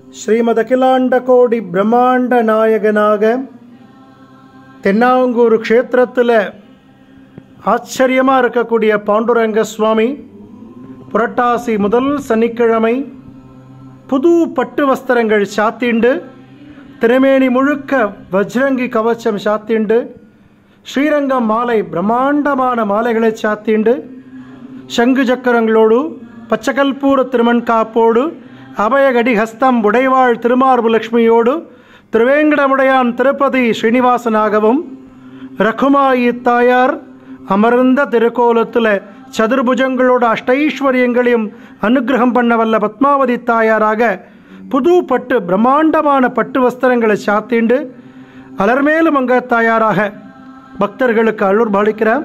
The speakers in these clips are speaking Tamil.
ஸ்ரீமத் அகிலாண்ட கோடி பிரம்மாண்ட நாயகனாக தென்னாங்கூர் க்ஷேத்திரத்தில் ஆச்சரியமாக இருக்கக்கூடிய பாண்டுரங்க சுவாமி புரட்டாசி முதல் சனிக்கிழமை புது பட்டு வஸ்திரங்கள் சாத்திண்டு திருமேனி முழுக்க வஜ்ரங்கி கவச்சம் சாத்திண்டு ஸ்ரீரங்கம் மாலை பிரம்மாண்டமான மாலைகளை சாத்திண்டு சங்கு சக்கரங்களோடு பச்சகல்பூர திருமண்காப்போடு அபயகடி ஹஸ்தம் உடைவாள் திருமார்பு லக்ஷ்மியோடு திருவேங்கடமுடையான் திருப்பதி ஸ்ரீனிவாசனாகவும் ரகுமாயி தாயார் அமர்ந்த திருக்கோலத்தில் சதுர்புஜங்களோட அஷ்டைஸ்வரியங்களையும் அனுகிரகம் பண்ண வல்ல பத்மாவதி தாயாராக புது பட்டு பிரம்மாண்டமான பட்டு வஸ்திரங்களை சாத்திண்டு அலர்மேலு மங்க தாயாராக பக்தர்களுக்கு அருள் பாலிக்கிறார்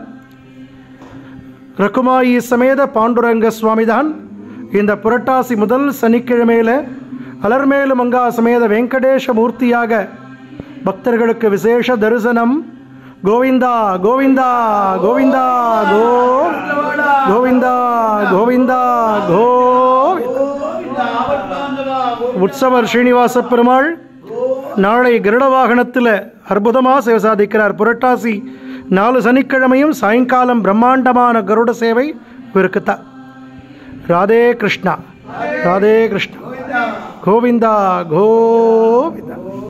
ரகுமாயி சமேத பாண்டுரங்க சுவாமிதான் இந்த புரட்டாசி முதல் சனிக்கிழமையில் அலர்மேலு மங்கா சமேத வெங்கடேஷ மூர்த்தியாக பக்தர்களுக்கு விசேஷ தரிசனம் கோவிந்தா கோவிந்தா கோவிந்தா கோ கோவிந்தா கோவிந்தா கோ உற்சவர் ஸ்ரீனிவாச பெருமாள் நாளை கருட வாகனத்தில் அற்புதமாக சேவை சாதிக்கிறார் புரட்டாசி நாலு சனிக்கிழமையும் சாயங்காலம் பிரம்மாண்டமான கருட சேவை இருக்குத்தான் ராதே கிருஷ்ணா ராதே கிருஷ்ணா கோவிந்தா கோவிந்தா